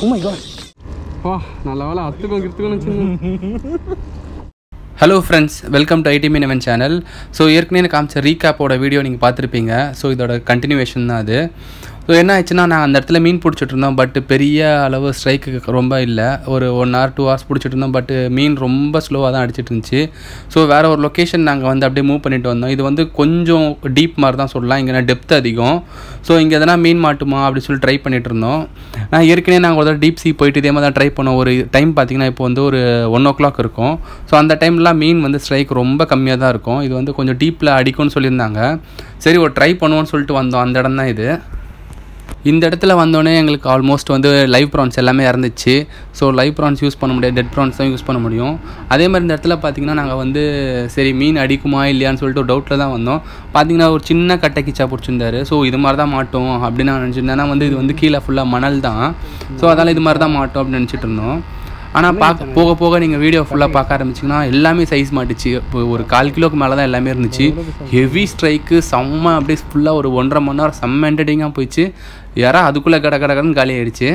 My God வா நல்ல வேலை அத்துக்கும் கிருத்துக்கும் வச்சுருந்தேன் ஹலோ ஃப்ரெண்ட்ஸ் வெல்கம் டு ஐடி மீன் சேனல் ஸோ ஏற்கனவே நான் காமிச்ச ரீகேப்போட வீடியோ நீங்கள் பார்த்துருப்பீங்க ஸோ இதோட கண்டினியூவேஷன் தான் அது ஸோ என்ன ஆச்சுன்னா நான் அந்த இடத்துல மீன் பிடிச்சிட்டு இருந்தோம் பட் பெரிய அளவு ஸ்ட்ரைக்கு ரொம்ப இல்லை ஒரு ஒன் ஹவர் டூ ஹவர்ஸ் பிடிச்சிட்டு இருந்தோம் பட் மீன் ரொம்ப ஸ்லோவாக தான் அடிச்சிட்டு இருந்துச்சு ஸோ வேறு ஒரு லொக்கேஷன் நாங்கள் வந்து அப்படியே மூவ் பண்ணிட்டு வந்தோம் இது வந்து கொஞ்சம் டீப் மாதிரி தான் சொல்லலாம் இங்கே டெப்த் அதிகம் ஸோ இங்கே எதனா மீன் மாட்டுமா அப்படின்னு சொல்லி ட்ரை பண்ணிட்டு இருந்தோம் நான் ஏற்கனவே நாங்கள் ஒரு டீப் சி போயிட்டு இதே மாதிரி தான் ட்ரை பண்ணோம் ஒரு டைம் பார்த்தீங்கன்னா இப்போ வந்து ஒரு ஒன் ஓ கிளாக் இருக்கும் ஸோ அந்த டைம்லாம் மீன் வந்து ஸ்ட்ரைக் ரொம்ப கம்மியாக தான் இருக்கும் இது வந்து கொஞ்சம் டீப்பில் அடிக்கும்னு சொல்லியிருந்தாங்க சரி ஒரு ட்ரை பண்ணுவோன்னு சொல்லிட்டு வந்தோம் அந்த இடம் தான் இது இந்த இடத்துல வந்தோடனே எங்களுக்கு ஆல்மோஸ்ட் வந்து லைவ் ப்ரான்ஸ் எல்லாமே இறந்துச்சு ஸோ லைவ் ப்ரான்ஸ் யூஸ் பண்ண முடியாது டெட் ப்ரான்ஸ் தான் யூஸ் பண்ண முடியும் அதே மாதிரி இந்த இடத்துல பார்த்தீங்கன்னா நாங்கள் வந்து சரி மீன் அடிக்குமா இல்லையான்னு சொல்லிட்டு ஒரு டவுட்டில் தான் வந்தோம் பார்த்தீங்கன்னா ஒரு சின்ன கட்டை கிச்சா பிடிச்சிருந்தாரு ஸோ இது மாதிரி தான் மாட்டோம் அப்படின்னு நான் நினச்சிருந்தேன் ஏன்னா வந்து இது வந்து கீழே ஃபுல்லாக மணல் தான் ஸோ அதால் இது மாதிரி தான் மாட்டோம் அப்படின்னு நினச்சிட்டு இருந்தோம் ஆனால் பார்க்க போக போக நீங்கள் வீடியோ ஃபுல்லாக பார்க்க ஆரம்பிச்சிங்கன்னா எல்லாமே சைஸ் மாட்டுச்சு இப்போ ஒரு கால் கிலோக்கு மேலே தான் எல்லாமே இருந்துச்சு ஹெவி ஸ்ட்ரைக்கு செம்ம அப்படியே ஃபுல்லாக ஒரு ஒன்றரை மணி நேரம் செம்ம என்டர்டெயினாக போயிடுச்சு யாரா அதுக்குள்ளே கட கட கடன்னு காலி ஆயிடுச்சு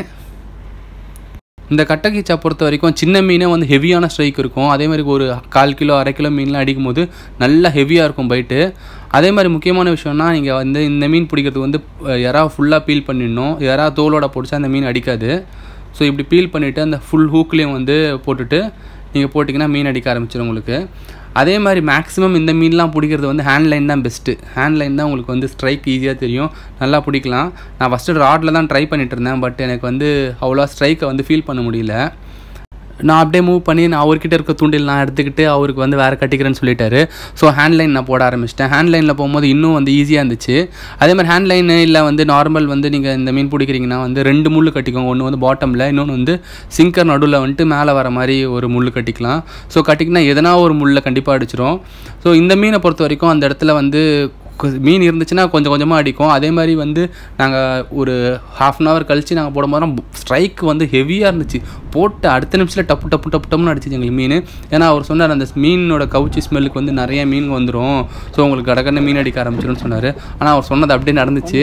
இந்த கட்டக்கீச்சா பொறுத்த வரைக்கும் சின்ன மீனே வந்து ஹெவியான ஸ்ட்ரைக் இருக்கும் அதே மாதிரி ஒரு கால் கிலோ அரை கிலோ மீன்லாம் அடிக்கும் போது நல்லா ஹெவியாக இருக்கும் பைட்டு அதே மாதிரி முக்கியமான விஷயம்னா நீங்கள் வந்து இந்த மீன் பிடிக்கிறதுக்கு வந்து யாரா ஃபுல்லாக பீல் பண்ணிடணும் யாரா தோலோட பிடிச்சா அந்த மீன் அடிக்காது ஸோ இப்படி பீல் பண்ணிவிட்டு அந்த ஃபுல் ஹூக்லேயும் வந்து போட்டுட்டு நீங்கள் போட்டிங்கன்னா மீன் அடிக்க ஆரம்பிச்சிடும் உங்களுக்கு அதே மாதிரி மேக்ஸிமம் இந்த மீன்லாம் பிடிக்கிறது வந்து ஹேண்ட் லைன் தான் பெஸ்ட்டு ஹேண்ட் லைன் தான் உங்களுக்கு வந்து ஸ்ட்ரைக் ஈஸியாக தெரியும் நல்லா பிடிக்கலாம் நான் ஃபஸ்ட்டு ராடில் தான் ட்ரை பண்ணிட்டு இருந்தேன் பட் எனக்கு வந்து அவ்வளோ ஸ்ட்ரைக்கை வந்து ஃபீல் பண்ண முடியல நான் அப்படியே மூவ் பண்ணி நான் அவர்கிட்ட இருக்க தூண்டில் நான் எடுத்துக்கிட்டு அவருக்கு வந்து வேறு கட்டிக்கிறேன்னு சொல்லிட்டாரு ஸோ ஹேண்ட்லைன் நான் போட ஆரம்பிச்சிட்டேன் ஹேண்ட்லைனில் போகும்போது இன்னும் வந்து ஈஸியாக இருந்துச்சு அதே மாதிரி ஹேண்ட்லைனு இல்லை வந்து நார்மல் வந்து நீங்கள் இந்த மீன் பிடிக்கிறீங்கன்னா வந்து ரெண்டு முள் கட்டிக்கோங்க ஒன்று வந்து பாட்டமில் இன்னொன்று வந்து சிங்கர் நடுவில் வந்துட்டு மேலே வர மாதிரி ஒரு முள் கட்டிக்கலாம் ஸோ கட்டிக்கினா எதனா ஒரு முள்ளில் கண்டிப்பாக அடிச்சிரும் ஸோ இந்த மீனை பொறுத்த வரைக்கும் அந்த இடத்துல வந்து மீன் இருந்துச்சுன்னா கொஞ்சம் கொஞ்சமாக அடிக்கும் அதே மாதிரி வந்து நாங்கள் ஒரு ஹாஃப் அன் ஹவர் கழித்து நாங்கள் போடும்போது ஸ்ட்ரைக் வந்து ஹெவியாக இருந்துச்சு போட்டு அடுத்த நிமிஷத்தில் டப்பு டப்பு டப்பு டப்புன்னு அடிச்சிச்சு எங்களுக்கு மீன் ஏன்னா அவர் சொன்னார் அந்த மீனோட கவுச்சி ஸ்மெல்லுக்கு வந்து நிறைய மீன் வந்துடும் ஸோ உங்களுக்கு கடற்கரை மீன் அடிக்க ஆரம்பிச்சிடும்னு சொன்னார் ஆனால் அவர் சொன்னது அப்படியே நடந்துச்சு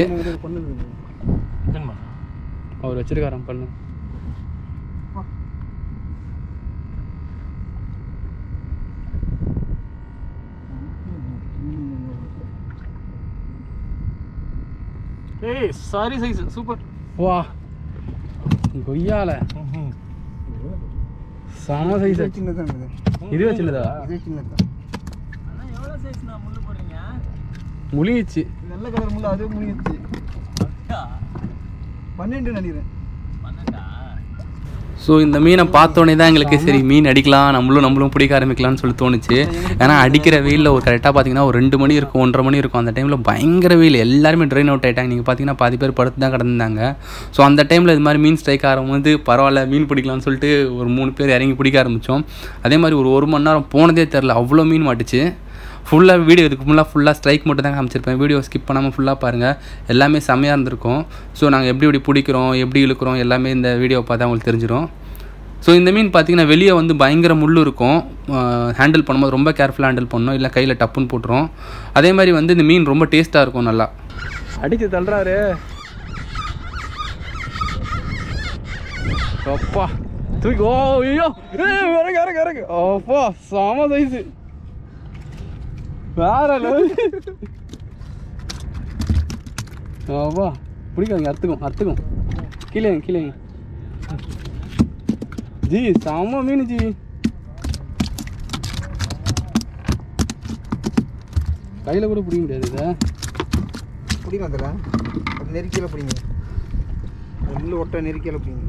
அவர் வச்சிருக்காராம் பண்ணு ஏய் சாரி சைஸ் சூப்பர் வா கொய்யால செம சைஸ் சின்னதான் இருக்குது இது வச்சுருந்ததா இது சின்னதான் முழுங்கிச்சு வெள்ளை கலர் முள்ள அது முடிஞ்சிச்சு பன்னெண்டு நினைக்கிறேன் ஸோ இந்த மீனை பார்த்தோன்னே தான் எங்களுக்கு சரி மீன் அடிக்கலாம் நம்மளும் நம்மளும் பிடிக்க ஆரம்பிக்கலாம்னு சொல்லி தோணுச்சு ஏன்னா அடிக்கிற வெயிலில் ஒரு கரெக்டாக பார்த்தீங்கன்னா ஒரு ரெண்டு மணி இருக்கும் ஒன்றரை மணி இருக்கும் அந்த டைமில் பயங்கர வெயில் எல்லாருமே ட்ரெயின் அவுட் ஆகிட்டாங்க நீங்கள் பார்த்தீங்கன்னா பாதி பேர் படுத்து தான் கிடந்தாங்க ஸோ அந்த டைமில் இது மாதிரி மீன் ஸ்ட்ரைக் ஆகும்போது பரவாயில்ல மீன் பிடிக்கலாம்னு சொல்லிட்டு ஒரு மூணு பேர் இறங்கி பிடிக்க ஆரம்பித்தோம் அதே மாதிரி ஒரு ஒரு மணி நேரம் போனதே தெரில அவ்வளோ மீன் மாட்டுச்சு ஃபுல்லாக வீடியோ இதுக்கு ஃபுல்லாக ஃபுல்லாக ஸ்ட்ரைக் மட்டும் தான் காமிச்சிருப்பேன் வீடியோ ஸ்கிப் பண்ணாமல் ஃபுல்லாக பாருங்கள் எல்லாமே செம்மையாக இருந்திருக்கும் ஸோ நாங்கள் எப்படி எப்படி பிடிக்கிறோம் எப்படி இழுக்கிறோம் எல்லாமே இந்த வீடியோ பார்த்தா உங்களுக்கு தெரிஞ்சிடும் ஸோ இந்த மீன் பார்த்தீங்கன்னா வெளியே வந்து பயங்கர முள் இருக்கும் ஹேண்டில் பண்ணும்போது ரொம்ப கேர்ஃபுல்லாக ஹேண்டில் பண்ணணும் இல்லை கையில் டப்புன்னு போட்டுரும் அதே மாதிரி வந்து இந்த மீன் ரொம்ப டேஸ்ட்டாக இருக்கும் நல்லா அடிச்சு தள்ளுறாரு அப்பா தூக்கி ஓ ஐயோ ஏய் இறங்கு இறங்கு இறங்கு அப்பா செம சைஸ் வேற level. அப்பா பிடிக்காதுங்க அறுத்துக்கும் அறுத்துக்கும் கீழே வைங்க, கீழே வைங்க. ஜி செம மீன் ஜி கையில் கூட பிடிக்க முடியாது இதை பிடிக்கும் அதில் அது நெருக்கியில் பிடிங்க அது முள் ஒட்ட நெருக்கியில் பிடிங்க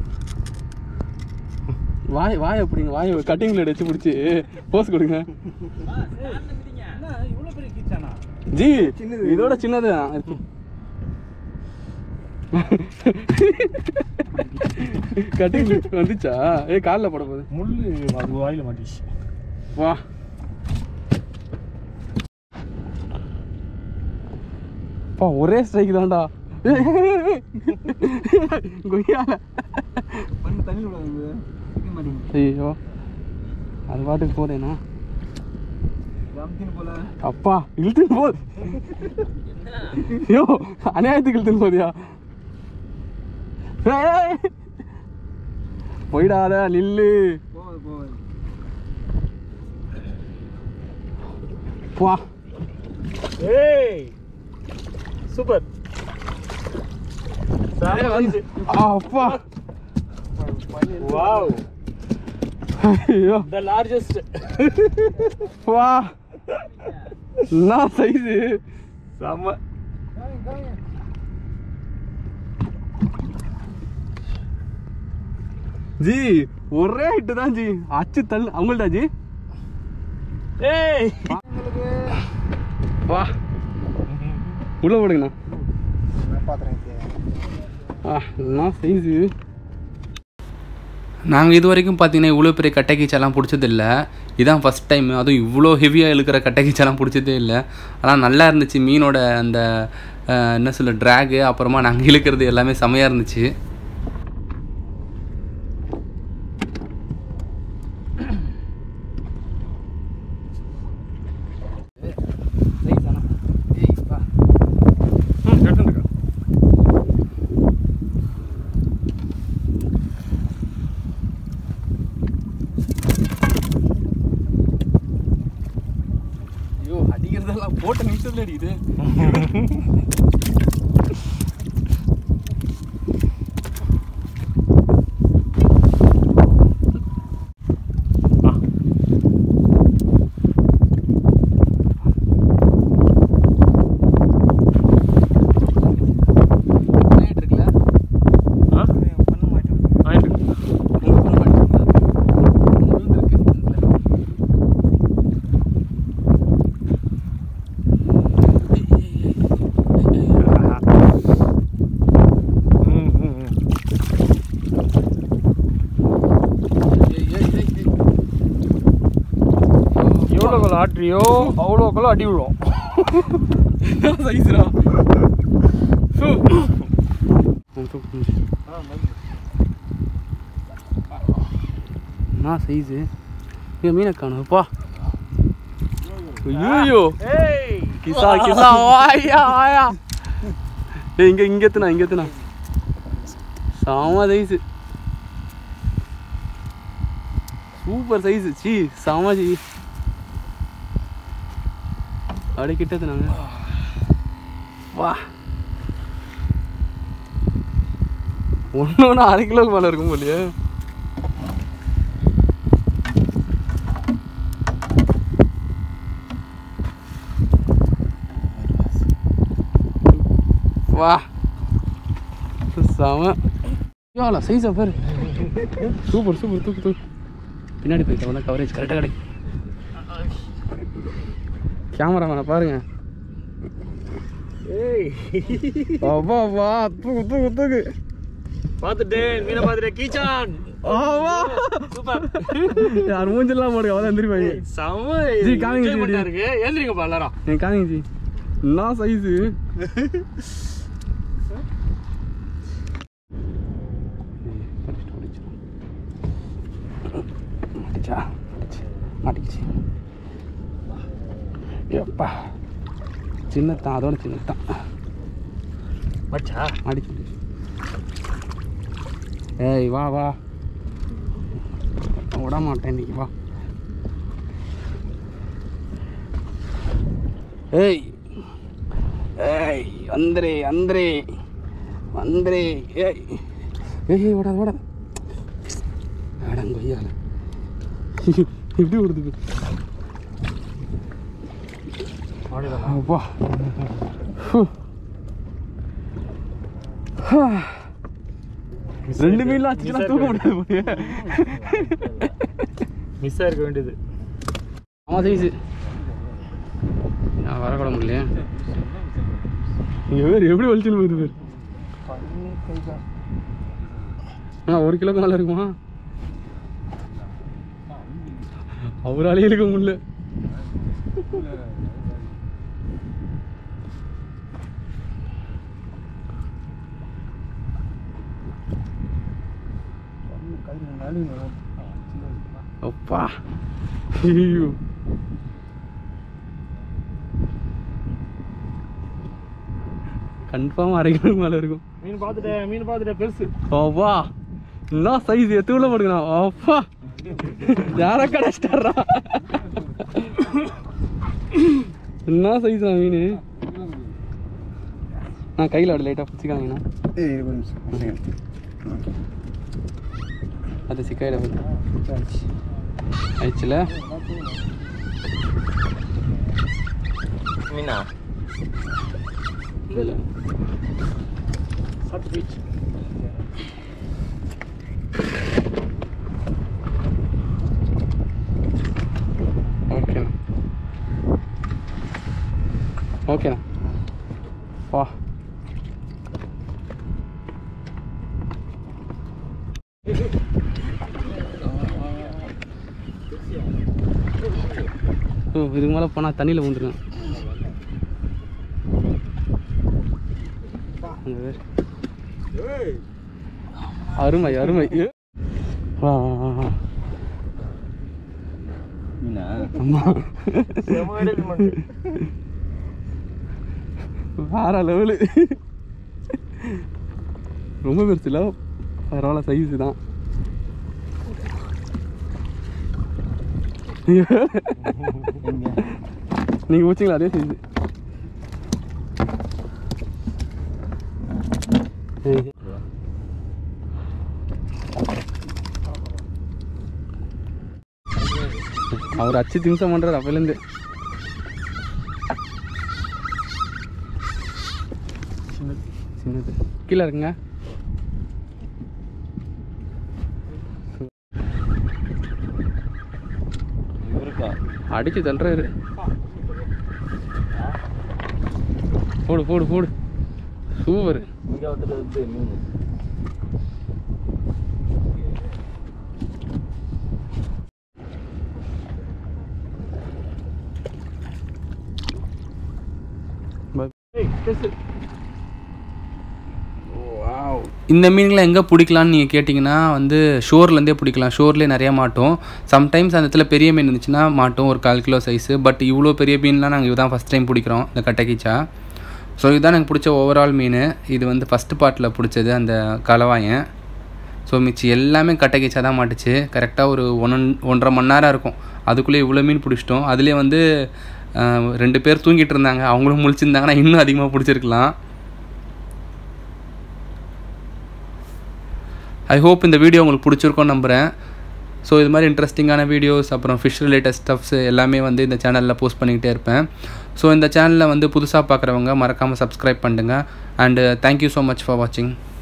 வாய் வாய் அப்படிங்க வாய் கட்டிங் பிளேட் வச்சு பிடிச்சி போஸ் கொடுங்க ஜி இதோட சின்னது கட்டிங் பிளேட் வந்துச்சா ஏ காலில் போட போகுது முள் அது வாயில் மாட்டிச்சு வா பா ஒரே ஸ்ட்ரைக் தான்டா கொய்யால பண்ணு தண்ணி விடாது பிடிக்க மாட்டேங்குது ஐயோ அது பாட்டுக்கு போதேனா அமுத்தின்னு போல அப்பா இழுத்துன்னு போகுது ஐயோ அநியாயத்துக்கு இழுத்துன்னு போதியா போயிடாத நில்லு போகுது போகுது வா ஏய் சூப்பர் அப்பா வாவ் ஐயோ த லார்ஜஸ்ட் வா என்ன சைஸு செம்ம ஜி ஒரே ஹிட்டு தான் ஜி அச்சு தள்ளு அவங்கள்டா ஜி ஏய் உங்களுக்கு வா உள்ள போடுங்கண்ணா நான் பார்த்துறேன் ஆ என்ன சைஸு நாங்கள் இது வரைக்கும் பார்த்தீங்கன்னா இவ்வளோ பெரிய கட்டைக்கீச்செல்லாம் பிடிச்சதில்ல இதான் ஃபஸ்ட் டைம் அதுவும் இவ்வளோ ஹெவியாக இழுக்கிற கட்டைக்கீச்செல்லாம் பிடிச்சதே இல்லை ஆனால் நல்லா இருந்துச்சு மீனோட அந்த அஹ், என்ன சொல்ல ட்ராகு அப்புறமா நாங்கள் இழுக்கிறது எல்லாமே செமையாக இருந்துச்சு சைஸ் அண்ணா ஏய் வா ம் கட்டுங்க ஐயோ அடிக்கிறதெல்லாம் போட்ட நிமிஷத்துல அடிக்குது பிளேட் இருக்குல்ல ஆ பண்ண மாட்டேன் வாங்கிட்டு உங்க பண்ண மாட்டீங்களா மீன் இருக்கு இதுல. ம் ம் ம். ஏய், ஏய், ஏய், ஏய். எவ்வளோக்குள்ள ஆட்டுறியோ அவ்வளோக்குள்ள அடி விழும் என்ன சைஸ்ரா ஃபு. என்ன சைஸு இங்கே மீனை காணும்ப்பா ஐயோ ஏய் கிசா கிசா வாயா வாயா ஏய் இங்கே இங்கே எத்துனா இங்கே எத்துனா செம சைஸு சூப்பர் சைஸு சீ செம ஜி அப்படியே கிட்ட எத்துனாங்க வா ஒன்று ஒன்று அரை கிலோக்கு மேலே இருக்கும் போலியே வா செம யோலா சைஸா பாரு சூப்பர் சூப்பர் தூக்கு தூக்கு பின்னாடி போயிட்டு வந்தா கவரேஜ் கரெக்டாக கிடைக்கும் கேமராமேனை பாருங்க ஏய் அப்பா வா தூக்கு தூக்கு தூக்கு பார்த்துட்டேன் மீனை பார்த்துட்டேன் கீச்சான் ஆவா சூப்பர் யார் மூஞ்செல்லாம் போடுங்க அவதான் எந்திரிப்பாங்க செம்ம ஜி, காமிங்க ஜி, enjoyment ஆ இருக்கு ஏந்திரிங்கப்பா எல்லாரும் என் காமிங்க ஜி என்ன சைஸு மாட்டிச்சா மாட்டிக்கிச்சு எப்பா சின்னத்தான் அதோட சின்னத்தான் மச்சா மாட்டிச்சு ஏய் வா வா விட மாட்டேன் இன்னைக்கு வா ஏய் ஏய் வந்துரே வந்துரே வந்துரே ஏய் ஏய் ஏய் ஓடாத ஓடாத அடங்கொய்யால எப்படி ஓடுது அப்படிதான் அப்பா ஹு. ஹா. ரெண்டு மீன்லாம் ஆச்சுன்னா தூக்க முடியாது போலயே. மிஸ் ஆயிருக்க வேண்டியது ஆமா சைஸு நான் வரக்கூட முடியல இங்கே பேர் எப்படி வலிச்சுன்னு போகுது பேர் ஆ ஒரு கிலோக்கு மேலே இருக்குமா அவராலே இழுக்க முடியல அப்பா ஐயோ கன்ஃபார்ம் அரை கிலோக்கு மேலே இருக்கும் மீன் பார்த்துட்டேன் மீன் பார்த்துட்டேன் பெருசு அப்பா என்ன சைஸ் எத்துக்குள்ள போடுக்கணும் அப்பா யார கடைச்சிட்டாரா என்ன சைஸ் மீன் நான் கையில் அப்படி லைட்டாக பிடிச்சிக்காங்கண்ணா ஏய் ஒரு நிமிஷம் ஒரு second. Okay. அது சிக்காயிட போகுது ஆயிடுச்சுல மீனா இல்லை சத்து பீச் ஓகேண்ணா ஓகேண்ணா வா ஓ இதுக்கு மேலே போனால் தண்ணியில் விழுந்துருவேன் அங்க வேறு. அருமை அருமை ஏ. வா வா வா வா மீனா அம்மா வேற லெவலு ரொம்ப பெருசுல பரவாயில்ல சைஸு தான் நீங்க ஊச்சிங்களா அதே சைஸு அவர் அச்சு திம்சம் பண்றாரு அப்பையிலேருந்து சின்னது கீழே இருக்குங்க அடிச்சு தள்ளுறாரு போடு போடு போடு சூப்பர் இங்கே வந்துட்டு மீன் ஏய் டெஸ்ட் இந்த மீன்களை எங்கே பிடிக்கலான்னு நீங்கள் கேட்டிங்கன்னா வந்து ஷோர்லேருந்தே பிடிக்கலாம் ஷோர்லேயே நிறையா மாட்டோம் சம்டைம்ஸ் அந்த இடத்துல பெரிய மீன் இருந்துச்சுன்னா மாட்டோம் ஒரு கால் கிலோ சைஸு பட் இவ்வளோ பெரிய மீன்லாம் நாங்கள் இதுதான் ஃபஸ்ட் டைம் பிடிக்கிறோம் இந்த கட்டைக்கீச்சா ஸோ இதுதான் எனக்கு பிடிச்ச ஓவரால் மீன் இது வந்து ஃபஸ்ட்டு பார்ட்டில் பிடிச்சது அந்த கலவாயன் ஸோ மிச்சி எல்லாமே கட்டைக்கீச்சா தான் மாட்டுச்சு கரெக்டாக ஒரு ஒன் ஒன்றரை மணி நேரம் இருக்கும் அதுக்குள்ளே இவ்வளோ மீன் பிடிச்சிட்டோம் அதுலேயே வந்து ஆஹ், ரெண்டு பேர் தூங்கிட்டு இருந்தாங்க அவங்களும் முழிச்சிருந்தாங்கன்னா இன்னும் அதிகமாக பிடிச்சிருக்கலாம் ஐ ஹோப் இந்த வீடியோ உங்களுக்கு பிடிச்சிருக்கோன்னு நம்புகிறேன் ஸோ இது மாதிரி இன்ட்ரெஸ்டிங்கான வீடியோஸ் அப்புறம் ஃபிஷ் ரிலேட்டட் ஸ்டப்ஸ் எல்லாமே வந்து இந்த சேனலில் போஸ்ட் பண்ணிக்கிட்டே இருப்பேன் ஸோ இந்த சேனலில் வந்து புதுசாக பார்க்குறவங்க மறக்காமல் சப்ஸ்கிரைப் பண்ணுங்க and thank you so much for வாட்சிங்